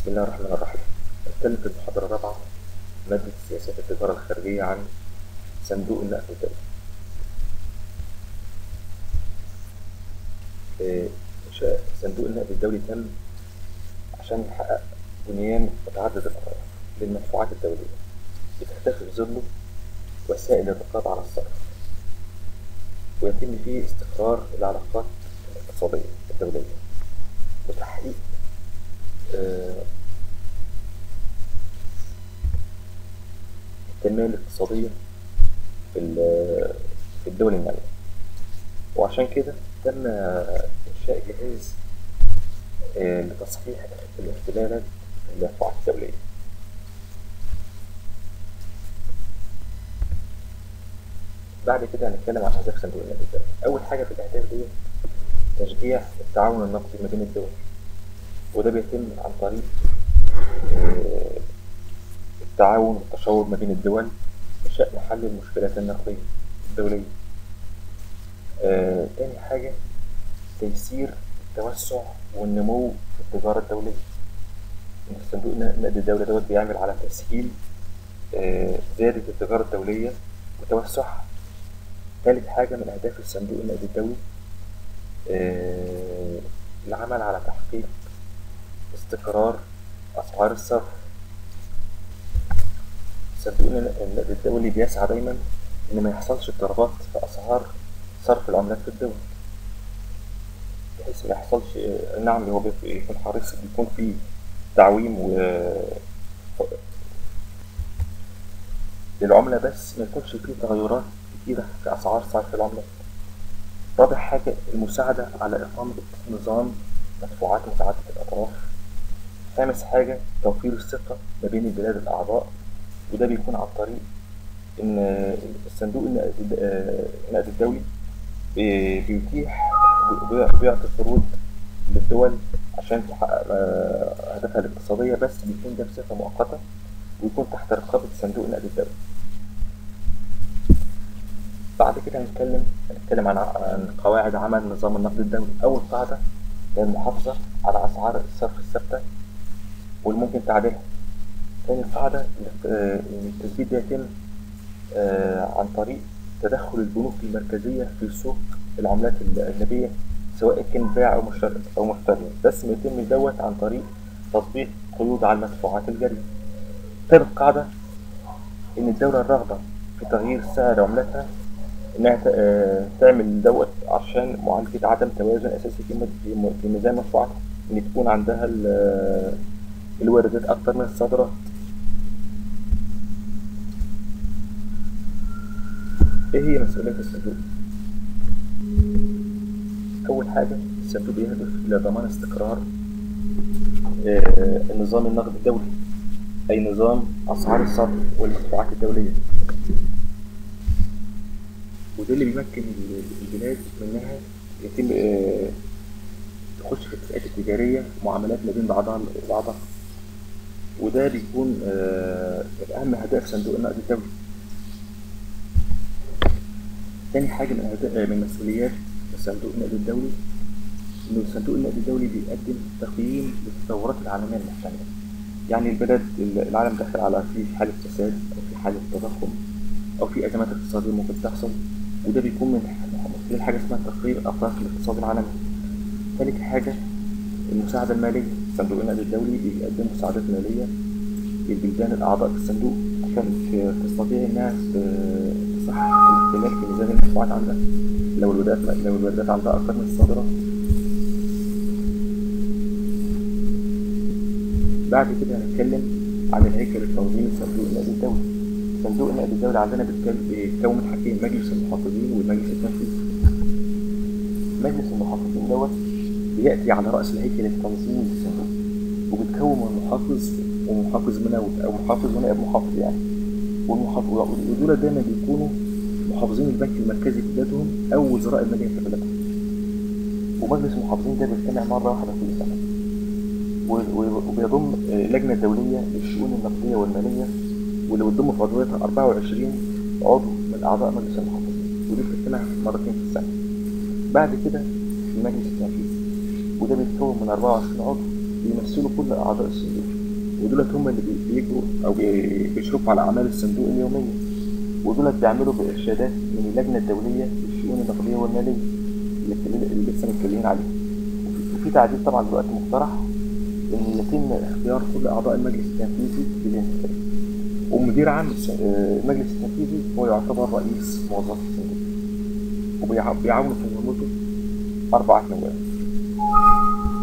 بسم الله الرحمن الرحيم نتكلم في المحاضرة الرابعة مادة سياسات التجارة الخارجية عن صندوق النقد الدولي إيه، إنشاء صندوق النقد الدولي تم عشان يحقق بنيان متعدد الأطراف للمدفوعات الدولية بتختفي في ظله وسائل الرقابة على الصرف ويتم فيه استقرار العلاقات الاقتصادية الدولية وتحقيق آه، التنمية الاقتصادية في ال- في الدول النامية وعشان كده تم إنشاء جهاز آه، لتصحيح الاختلالات في المدفوعات الدولية بعد كده هنتكلم عن أهداف صندوق النقد الدولي أول حاجة في الأهداف دي تشجيع التعاون النقدي ما بين الدول وده بيتم عن طريق آه، التعاون والتشاور ما بين الدول بشأن حل المشكلات النقدية الدولية آه، تاني حاجة تيسير التوسع والنمو في التجارة الدولية إن صندوق النقد الدولي دوت بيعمل على تسهيل آه، زيادة التجارة الدولية وتوسعها ثالث حاجة من أهداف الصندوق النقد الدولي آه، العمل على تحقيق استقرار أسعار الصرف صندوق النقد الدولي بيسعى دايما إن ما يحصلش اضطرابات في أسعار صرف العملات في الدول بحيث ما يحصلش آه، نعم هو بيك- بيكون حريص بيكون في تعويم و للعملة بس ما يكونش فيه تغيرات كتيرة في أسعار صرف العملات رابع حاجة المساعدة على إقامة نظام مدفوعات متعددة الأطراف خامس حاجة توفير الثقة ما بين البلاد الأعضاء وده بيكون عن طريق إن الصندوق النقد آه، النقد الدولي بي- بيتيح وبي- بيعطي قروض للدول عشان تحقق آه، أهدافها الاقتصادية بس بيكون ده بصفة مؤقتة ويكون تحت رقابة صندوق النقد الدولي. بعد كده هنتكلم هنتكلم عن عن قواعد عمل نظام النقد الدولي أول قاعدة هي المحافظة على أسعار الصرف الثابتة والممكن تعديلها تاني قاعدة إن آه، إن التثبيت ده يتم آه، عن طريق تدخل البنوك المركزية في سوق العملات الأجنبية سواء كان بيع أو مشتري أو مشتري بس ما يتم دوت عن طريق تطبيق قيود على المدفوعات الجارية تالت قاعدة إن الدولة الراغبة في تغيير سعر عملتها إنها ت- آه، تعمل دوت عشان معالجة عدم توازن أساسي في مد- في م- في ميزان مدفوعاتها إن تكون عندها ال- الواردات أكتر من الصادرات إيه هي مسؤوليات الصندوق؟ أول حاجة الصندوق بيهدف إلى ضمان استقرار آه، النظام النقدي الدولي أي نظام أسعار الصرف والمدفوعات الدولية وده اللي بيمكن ال- البلاد منها يتم آه، تخش في الاتفاقات التجارية معاملات ما بين بعضها بعضها وده بيكون آه، من أهم أهداف صندوق النقد الدولي تاني حاجة من أهداف من مسؤوليات صندوق النقد الدولي إنه صندوق النقد الدولي بيقدم تقييم للتطورات العالمية المحتملة يعني البلد العالم داخل على في حالة فساد أو في حالة تضخم أو في أزمات اقتصادية ممكن تحصل وده بيكون من من خلال حاجة اسمها تقرير أفاق الاقتصاد العالمي. ثالث حاجة المساعدة المالية صندوق النقد الدولي بيقدم مساعدات مالية للبلدان الأعضاء في الصندوق عشان ت- تستطيع إنها ت- تصحح الاختلاف في ميزان المدفوعات عندها لو الواردات لو الواردات عندها أكتر من الصادرات. بعد كده هنتكلم عن الهيكل التنظيمي لصندوق النقد الدولي. صندوق النقد الدولي عندنا بيتكل- بيتكون من حاجتين مجلس المحافظين والمجلس التنفيذي. مجلس المحافظين دوت بيأتي على رأس الهيكل التنظيمي للصندوق وبيتكون من محافظ ومحافظ مناوب أو محافظ ونائب محافظ يعني والمحافظ ودول دايما بيكونوا محافظين البنك المركزي في بلادهم أو وزراء المالية في بلادهم ومجلس المحافظين ده بيجتمع مرة واحدة كل سنة و- و- وبيضم آه، لجنة دولية للشؤون النقدية والمالية واللي بتضم في عضويتها 24 عضو من أعضاء مجلس المحافظين ودي بتجتمع مرتين في السنة بعد كده المجلس التنفيذي وده بيتكون من 24 عضو بيمثلوا كل أعضاء الصندوق ودولت هم اللي بي- بيجروا او بي- بيشرفوا على اعمال الصندوق اليوميه ودولت بيعملوا بارشادات من اللجنه الدوليه للشؤون النقديه والماليه اللي اتكلم- اللي لسه متكلمين عليها وفي- وفي تعديل طبعا دلوقتي مقترح ان يتم اختيار كل اعضاء المجلس التنفيذي بالانتخاب ومدير عام الس- آه، المجلس التنفيذي هو يعتبر رئيس موظف الصندوق وبيعاون في مهمته أربعة نواب